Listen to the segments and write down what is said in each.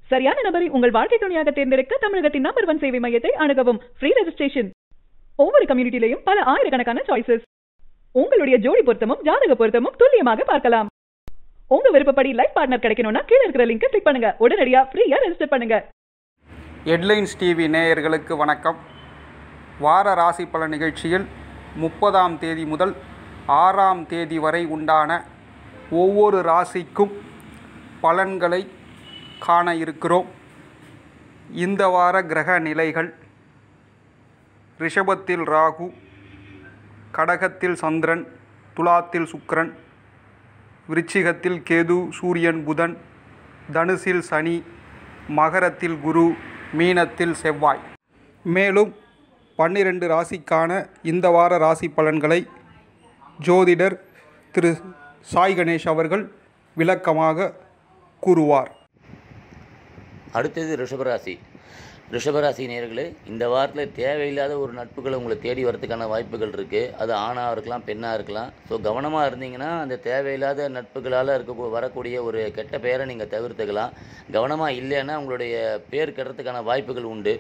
சரியான நபரை உங்கள் வாழ்க்கை துணையாக தேர்ந்தெடுக்க தமிழகத்தின் நம்பர் ஒன் சேவை மையத்தை அணுகவும் ஃப்ரீ ரெஜிஸ்ட்ரேஷன் ஒவ்வொரு கம்யூனிட்டிலையும் பல ஆயிரக்கணக்கான சாய்ஸஸ் உங்களுடைய ஜோடி பொருத்தமும் ஜாதக பொருத்தமும் துல்லியமாக பார்க்கலாம் உங்க விருப்பப்படி லைஃப் பார்ட்னர் கிடைக்கணும்னா கீழ இருக்கிற லிங்கை கிளிக் பண்ணுங்க உடனடியா ஃப்ரீயா ரெஜிஸ்டர் பண்ணுங்க ஹெட்லைன்ஸ் டிவி நேயர்களுக்கு வணக்கம் வார ராசி பலன் நிகழ்ச்சியில் முப்பதாம் தேதி முதல் ஆறாம் தேதி வரை உண்டான ஒவ்வொரு ராசிக்கும் பலன்களை காண இருக்கிறோம் இந்த வார கிரக நிலைகள் ரிஷபத்தில் ராகு கடகத்தில் சந்திரன் துலாத்தில் சுக்கிரன் விருச்சிகத்தில் கேது சூரியன் புதன் தனுசில் சனி மகரத்தில் குரு மீனத்தில் செவ்வாய் மேலும் பன்னிரண்டு ராசிக்கான இந்த வார ராசி பலன்களை ஜோதிடர் திரு சாய் கணேஷ் அவர்கள் விளக்கமாக கூறுவார் அடுத்தது ரிஷபராசி ரிஷபராசி நேர்களே இந்த வாரத்தில் தேவையில்லாத ஒரு நட்புகளை உங்களை தேடி வரதுக்கான வாய்ப்புகள் இருக்குது அது ஆணாக இருக்கலாம் பெண்ணாக இருக்கலாம் ஸோ கவனமாக இருந்தீங்கன்னா அந்த தேவையில்லாத நட்புகளால் இருக்க வரக்கூடிய ஒரு கெட்ட பெயரை நீங்கள் தவிர்த்துக்கலாம் கவனமாக இல்லைன்னா உங்களுடைய பேர் கெடுறதுக்கான வாய்ப்புகள் உண்டு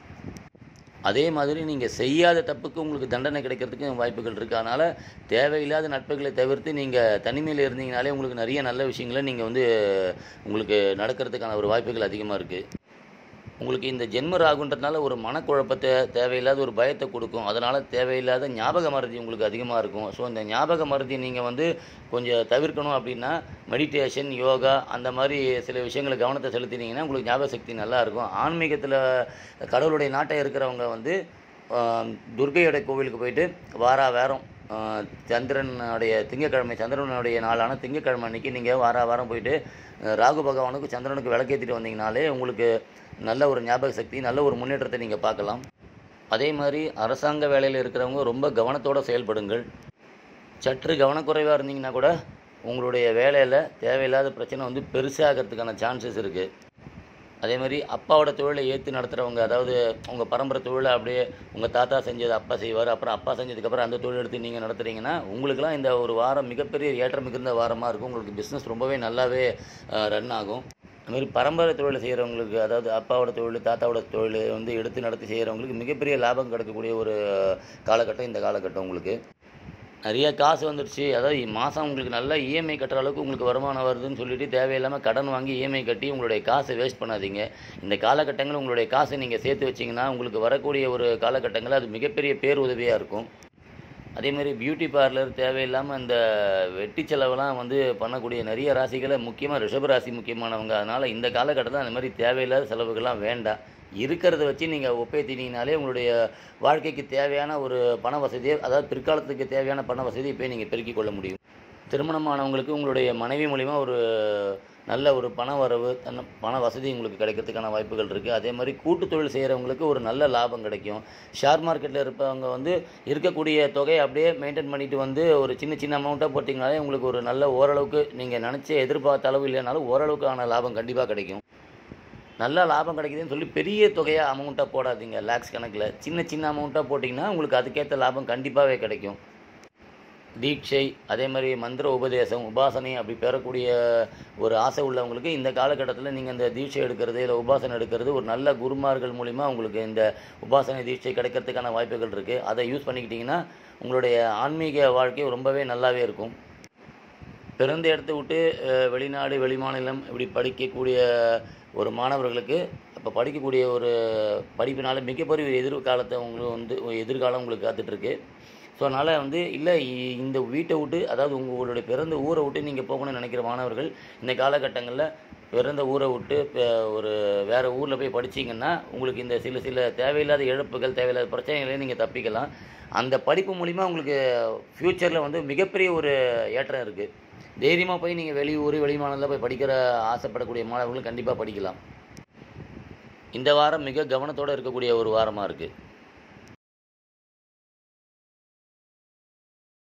அதே மாதிரி நீங்கள் செய்யாத தப்புக்கு உங்களுக்கு தண்டனை கிடைக்கிறதுக்கு வாய்ப்புகள் இருக்குது அதனால் தேவையில்லாத நட்புகளை தவிர்த்து நீங்கள் தனிமையில் இருந்தீங்கனாலே உங்களுக்கு நிறைய நல்ல விஷயங்களை நீங்கள் வந்து உங்களுக்கு நடக்கிறதுக்கான ஒரு வாய்ப்புகள் அதிகமாக இருக்குது உங்களுக்கு இந்த ஜென்ம ராகுன்றதுனால ஒரு மனக்குழப்பத்தை தேவையில்லாத ஒரு பயத்தை கொடுக்கும் அதனால் தேவையில்லாத ஞாபக மருதி உங்களுக்கு அதிகமாக இருக்கும் ஸோ இந்த ஞாபக மருதி நீங்கள் வந்து கொஞ்சம் தவிர்க்கணும் அப்படின்னா மெடிடேஷன் யோகா அந்த மாதிரி சில விஷயங்களை கவனத்தை செலுத்தினீங்கன்னா உங்களுக்கு ஞாபக சக்தி நல்லா இருக்கும் ஆன்மீகத்தில் கடவுளுடைய நாட்டை இருக்கிறவங்க வந்து ஆஹ், துர்க்கையோட கோவிலுக்கு போயிட்டு வாரா வாரம் ஆஹ், சந்திரனுடைய திங்கக்கிழமை சந்திரனுடைய நாளான திங்கக்கிழமை அன்னைக்கு நீங்கள் வார வாரம் போயிட்டு ஆஹ், ராகு பகவானுக்கு சந்திரனுக்கு விளக்கேற்றிட்டு வந்தீங்கனாலே உங்களுக்கு நல்ல ஒரு ஞாபக சக்தி நல்ல ஒரு முன்னேற்றத்தை நீங்கள் பார்க்கலாம் அதே மாதிரி அரசாங்க வேலையில் இருக்கிறவங்க ரொம்ப கவனத்தோடு செயல்படுங்கள் சற்று கவனக்குறைவாக இருந்தீங்கன்னா கூட உங்களுடைய வேலையில் தேவையில்லாத பிரச்சனை வந்து பெருசாகிறதுக்கான சான்சஸ் இருக்குது அதே மாதிரி அப்பாவோட தொழிலை ஏற்று நடத்துகிறவங்க அதாவது உங்கள் பரம்பரை தொழிலை அப்படியே உங்கள் தாத்தா செஞ்சது அப்பா செய்வார் அப்புறம் அப்பா செஞ்சதுக்கப்புறம் அந்த தொழில் எடுத்து நீங்கள் நடத்துகிறீங்கன்னா உங்களுக்குலாம் இந்த ஒரு வாரம் மிகப்பெரிய ஏற்றம் மிகுந்த வாரமாக இருக்கும் உங்களுக்கு பிஸ்னஸ் ரொம்பவே நல்லாவே ரன் ஆகும் அதுமாதிரி பரம்பரை தொழிலை செய்கிறவங்களுக்கு அதாவது அப்பாவோட தொழில் தாத்தாவோட தொழில் வந்து எடுத்து நடத்தி செய்கிறவங்களுக்கு மிகப்பெரிய லாபம் கிடைக்கக்கூடிய ஒரு காலகட்டம் இந்த காலகட்டம் உங்களுக்கு நிறைய காசு வந்துடுச்சு அதாவது மாதம் உங்களுக்கு நல்ல இஎம்ஐ கட்டுற அளவுக்கு உங்களுக்கு வருமானம் வருதுன்னு சொல்லிட்டு தேவையில்லாமல் கடன் வாங்கி இஎம்ஐ கட்டி உங்களுடைய காசை வேஸ்ட் பண்ணாதீங்க இந்த காலகட்டங்கள் உங்களுடைய காசை நீங்கள் சேர்த்து வச்சிங்கன்னா உங்களுக்கு வரக்கூடிய ஒரு காலகட்டங்களில் அது மிகப்பெரிய பேருதவியாக இருக்கும் அதேமாதிரி பியூட்டி பார்லர் தேவையில்லாமல் இந்த வெட்டி செலவெல்லாம் வந்து பண்ணக்கூடிய நிறைய ராசிகளை முக்கியமாக ரிஷபராசி முக்கியமானவங்க அதனால் இந்த காலகட்டத்தில் அந்த மாதிரி தேவையில்லாத செலவுகள்லாம் வேண்டாம் இருக்கிறத வச்சு நீங்கள் ஒப்பேத்தினீங்கனாலே உங்களுடைய வாழ்க்கைக்கு தேவையான ஒரு பண வசதியை அதாவது பிற்காலத்துக்கு தேவையான பண வசதியை இப்போ நீங்கள் பெருக்கிக் கொள்ள முடியும் திருமணமானவங்களுக்கு உங்களுடைய மனைவி மூலிமா ஒரு நல்ல ஒரு பண வரவு தன்ன பண வசதி உங்களுக்கு கிடைக்கிறதுக்கான வாய்ப்புகள் இருக்குது அதே மாதிரி கூட்டு தொழில் செய்கிறவங்களுக்கு ஒரு நல்ல லாபம் கிடைக்கும் ஷேர் மார்க்கெட்டில் இருப்பவங்க வந்து இருக்கக்கூடிய தொகையை அப்படியே மெயின்டைன் பண்ணிட்டு வந்து ஒரு சின்ன சின்ன அமௌண்ட்டாக போட்டிங்கனாலே உங்களுக்கு ஒரு நல்ல ஓரளவுக்கு நீங்கள் நினச்ச எதிர்பார்த்த அளவு இல்லைனாலும் ஓரளவுக்கான லாபம் கண்டிப்பாக கிடைக்கும் நல்ல லாபம் கிடைக்குதுன்னு சொல்லி பெரிய தொகையாக அமௌண்ட்டாக போடாதீங்க லேக்ஸ் கணக்கில் சின்ன சின்ன அமௌண்ட்டாக போட்டிங்கன்னா உங்களுக்கு அதுக்கேற்ற லாபம் கண்டிப்பாகவே கிடைக்கும் தீட்சை அதே மாதிரி மந்திர உபதேசம் உபாசனை அப்படி பெறக்கூடிய ஒரு ஆசை உள்ளவங்களுக்கு இந்த காலகட்டத்தில் நீங்கள் இந்த தீட்சை எடுக்கிறது இல்லை உபாசனை எடுக்கிறது ஒரு நல்ல குருமார்கள் மூலிமா உங்களுக்கு இந்த உபாசனை தீட்சை கிடைக்கிறதுக்கான வாய்ப்புகள் இருக்குது அதை யூஸ் பண்ணிக்கிட்டிங்கன்னா உங்களுடைய ஆன்மீக வாழ்க்கை ரொம்பவே நல்லாவே இருக்கும் பிறந்த இடத்த விட்டு அஹ், வெளிநாடு வெளிமாநிலம் இப்படி படிக்கக்கூடிய ஒரு மாணவர்களுக்கு இப்போ படிக்கக்கூடிய ஒரு படிப்பினால மிகப்பெரிய ஒரு எதிர்காலத்தை உங்களுக்கு வந்து ஒரு எதிர்காலம் உங்களுக்கு காத்துட்ருக்கு ஸோ அதனால் வந்து இல்லை இ- இந்த வீட்டை விட்டு அதாவது உங்களுடைய பிறந்த ஊரை விட்டு நீங்கள் போகணும்னு நினைக்கிற மாணவர்கள் இந்த காலகட்டங்களில் பிறந்த ஊரை விட்டு இப்போ ஒரு வேறு ஊரில் போய் படிச்சீங்கன்னா உங்களுக்கு இந்த சில சில தேவையில்லாத இழப்புகள் தேவையில்லாத பிரச்சனைகளை நீங்கள் தப்பிக்கலாம் அந்த படிப்பு மூலிமா உங்களுக்கு ஃப்யூச்சரில் வந்து மிகப்பெரிய ஒரு ஏற்றம் இருக்குது தைரியமாக போய் நீங்கள் வெளியூர் வெளிமாநிலத்தில் போய் படிக்கிற ஆசைப்படக்கூடிய மாணவர்கள் கண்டிப்பாக படிக்கலாம் இந்த வாரம் மிக கவனத்தோடு இருக்கக்கூடிய ஒரு வாரமாக இருக்குது